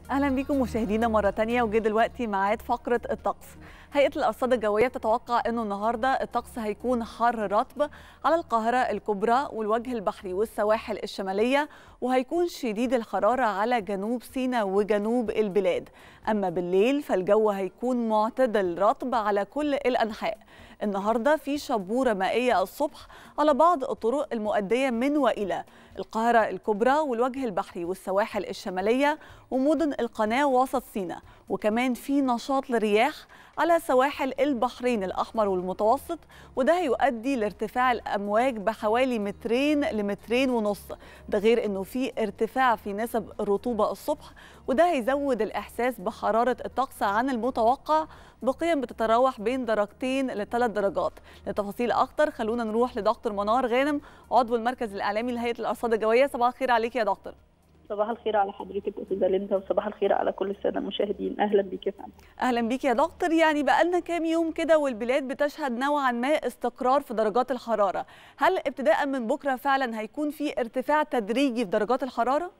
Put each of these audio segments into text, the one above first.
اهلا بيكم مشاهدينا مره تانية وجه دلوقتي ميعاد فقره الطقس هيئه الارصاد الجويه بتتوقع انه النهارده الطقس هيكون حر رطب على القاهره الكبرى والوجه البحري والسواحل الشماليه وهيكون شديد الحراره على جنوب سيناء وجنوب البلاد اما بالليل فالجو هيكون معتدل رطب على كل الانحاء النهارده في شبوره مائيه الصبح على بعض الطرق المؤديه من والى القاهره الكبرى والوجه البحري والسواحل الشماليه ومدن القناه وسط سيناء وكمان في نشاط للرياح على سواحل البحرين الاحمر والمتوسط وده هيؤدي لارتفاع الامواج بحوالي مترين لمترين ونص ده غير انه في ارتفاع في نسب الرطوبه الصبح وده هيزود الاحساس بحراره الطقس عن المتوقع بقيم بتتراوح بين درجتين لثلاث درجات لتفاصيل اكتر خلونا نروح لدكتور منار غانم عضو المركز الاعلامي لهيئه الارصاد الجويه صباح الخير عليك يا دكتور صباح الخير على حضرتك استاذه ليندا وصباح الخير على كل الساده المشاهدين اهلا بيك يا فندم اهلا بيك يا دكتور يعني بقالنا كام يوم كده والبلاد بتشهد نوعا ما استقرار في درجات الحراره هل ابتداء من بكره فعلا هيكون في ارتفاع تدريجي في درجات الحراره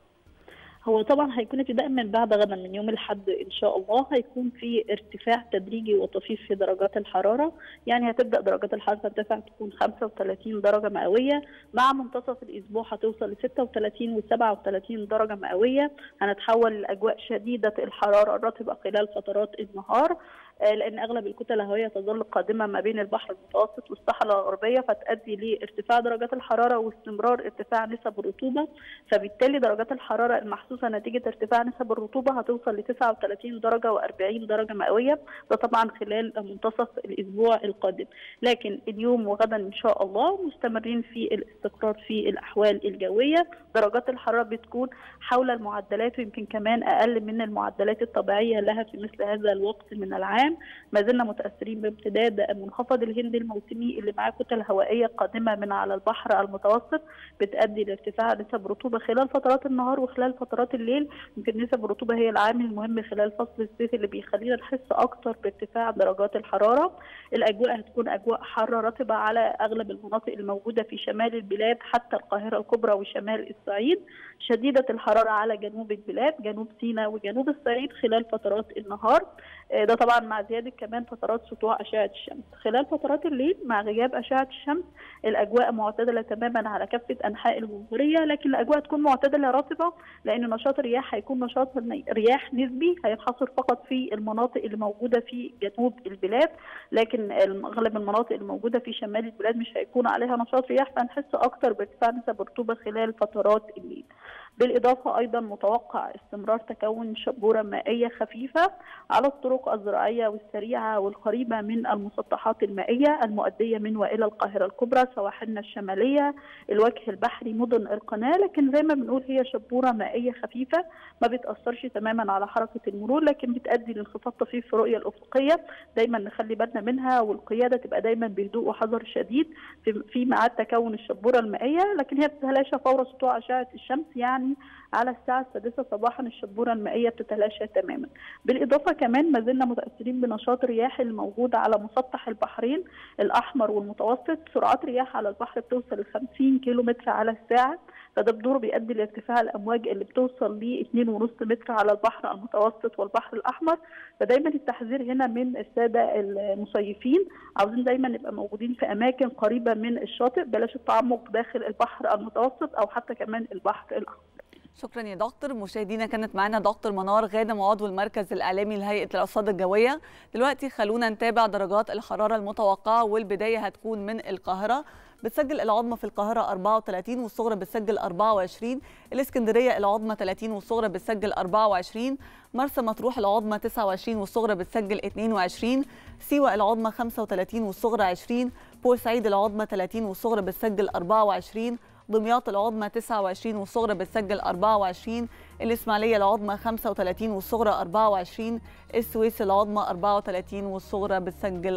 هو طبعا هيكون ابتداء من بعد غدا من يوم الاحد ان شاء الله هيكون في ارتفاع تدريجي وطفيف في درجات الحراره يعني هتبدا درجات الحراره ترتفع تكون 35 درجه مئويه مع منتصف الاسبوع هتوصل ل 36 و 37 درجه مئويه هنتحول لاجواء شديده الحراره الرطبه خلال فترات النهار لان اغلب الكتل الهوائيه تظل قادمه ما بين البحر المتوسط والصحراء الغربيه فتؤدي لارتفاع درجات الحراره واستمرار ارتفاع نسب الرطوبه فبالتالي درجات الحراره المحسوسه نتيجه ارتفاع نسب الرطوبه هتوصل ل 39 درجه و40 درجه مئويه ده طبعا خلال منتصف الاسبوع القادم لكن اليوم وغدا ان شاء الله مستمرين في الاستقرار في الاحوال الجويه درجات الحراره بتكون حول المعدلات ويمكن كمان اقل من المعدلات الطبيعيه لها في مثل هذا الوقت من العام ما زلنا متاثرين بامتداد منخفض الهند الموسمي اللي معاه كتل هوائيه قادمه من على البحر المتوسط بتؤدي لارتفاع نسب رطوبه خلال فترات النهار وخلال فترات الليل يمكن نسب الرطوبه هي العامل المهم خلال فصل الصيف اللي بيخلينا نحس اكتر بارتفاع درجات الحراره الاجواء هتكون اجواء حاره رطبه على اغلب المناطق الموجوده في شمال البلاد حتى القاهره الكبرى وشمال الصعيد شديده الحراره على جنوب البلاد جنوب سيناء وجنوب الصعيد خلال فترات النهار ده طبعا مع زياده كمان فترات سطوع اشعه الشمس خلال فترات الليل مع غياب اشعه الشمس الاجواء معتدله تماما على كافه انحاء الجمهوريه لكن الاجواء تكون معتدله رطبه لان نشاط الرياح هيكون نشاط رياح نسبي هينحصر فقط في المناطق اللي موجوده في جنوب البلاد لكن اغلب المناطق الموجوده في شمال البلاد مش هيكون عليها نشاط رياح فهنحس اكتر بارتفاع نسب الرطوبه خلال فترات الليل بالإضافة أيضا متوقع استمرار تكون شبورة مائية خفيفة على الطرق الزراعية والسريعة والقريبة من المسطحات المائية المؤدية من وإلى القاهرة الكبرى سواحلنا الشمالية الوجه البحري مدن القناة لكن زي ما بنقول هي شبورة مائية خفيفة ما بتأثرش تماما على حركة المرور لكن بتؤدي لانخفاض طفيف في الرؤية الأفقية دايما نخلي بالنا منها والقيادة تبقى دايما بهدوء وحذر شديد في, في ميعاد تكون الشبورة المائية لكن هي بتتلاشى فور سطوع أشعة الشمس يعني على الساعة السادسة صباحا الشبورة المائية بتتلاشى تماما بالإضافة كمان ما زلنا متأثرين بنشاط رياح الموجود على مسطح البحرين الأحمر والمتوسط سرعات رياح على البحر بتوصل ل 50 كيلو متر على الساعة فده بدوره بيؤدي لارتفاع الامواج اللي بتوصل ل 2.5 متر على البحر المتوسط والبحر الاحمر فدايما التحذير هنا من الساده المصيفين عاوزين دايما نبقى موجودين في اماكن قريبه من الشاطئ بلاش التعمق داخل البحر المتوسط او حتى كمان البحر الاحمر شكرا يا دكتور مشاهدينا كانت معانا دكتور منار غانم عضو المركز الاعلامي لهيئه الارصاد الجويه دلوقتي خلونا نتابع درجات الحراره المتوقعه والبدايه هتكون من القاهره بتسجل العظمى في القاهرة 34 والصغرى بتسجل 24 الإسكندرية العظمى 30 والصغرى بتسجل 24 مرسى مطروح العظمى 29 والصغرى بتسجل 22 سيوة العظمى 35 والصغرى 20 بورسعيد العظمى 30 والصغرى بتسجل 24 دمياط العظمى 29 والصغرى بتسجل 24 الإسماعيلية العظمى 35 والصغرى 24 السويس العظمى 34 والصغرى بتسجل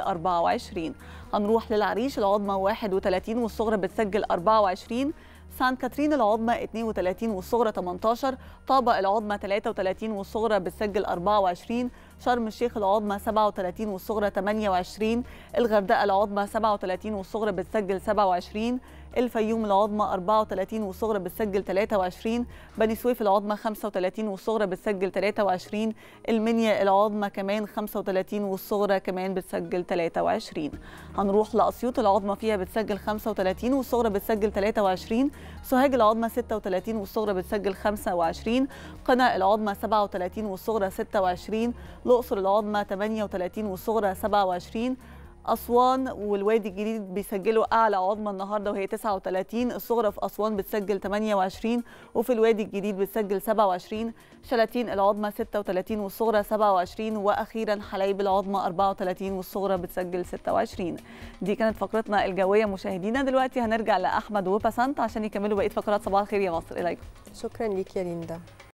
24 هنروح للعريش العظمى 31 والصغرى بتسجل 24 سان كاترين العظمى 32 والصغرى 18 طابة العظمى 33 والصغرى بتسجل 24 شرم الشيخ العظمى 37 والصغرى 28 الغردقة العظمى 37 والصغرى بتسجل 27 الفيوم العظمى 34 والصغرى بتسجل 23 بني سويف العظمى 35 والصغرى بتسجل 23 المنيا العظمى كمان 35 والصغرى كمان بتسجل 23 هنروح لأسيوط العظمى فيها بتسجل 35 والصغرى بتسجل 23 سوهاج العظمى 36 والصغرى بتسجل 25 قنا العظمى 37 والصغرى 26 الأقصر العظمى 38 والصغرى 27 أسوان والوادي الجديد بيسجلوا أعلى عظمى النهارده وهي 39 الصغرى في أسوان بتسجل 28 وفي الوادي الجديد بتسجل 27 شلاتين العظمى 36 والصغرى 27 وأخيرا حلايب العظمى 34 والصغرى بتسجل 26 دي كانت فقرتنا الجوية مشاهدينا دلوقتي هنرجع لأحمد وبسنت عشان يكملوا بقية فقرات صباح الخير يا مصر إليكم شكرا ليك يا ليندا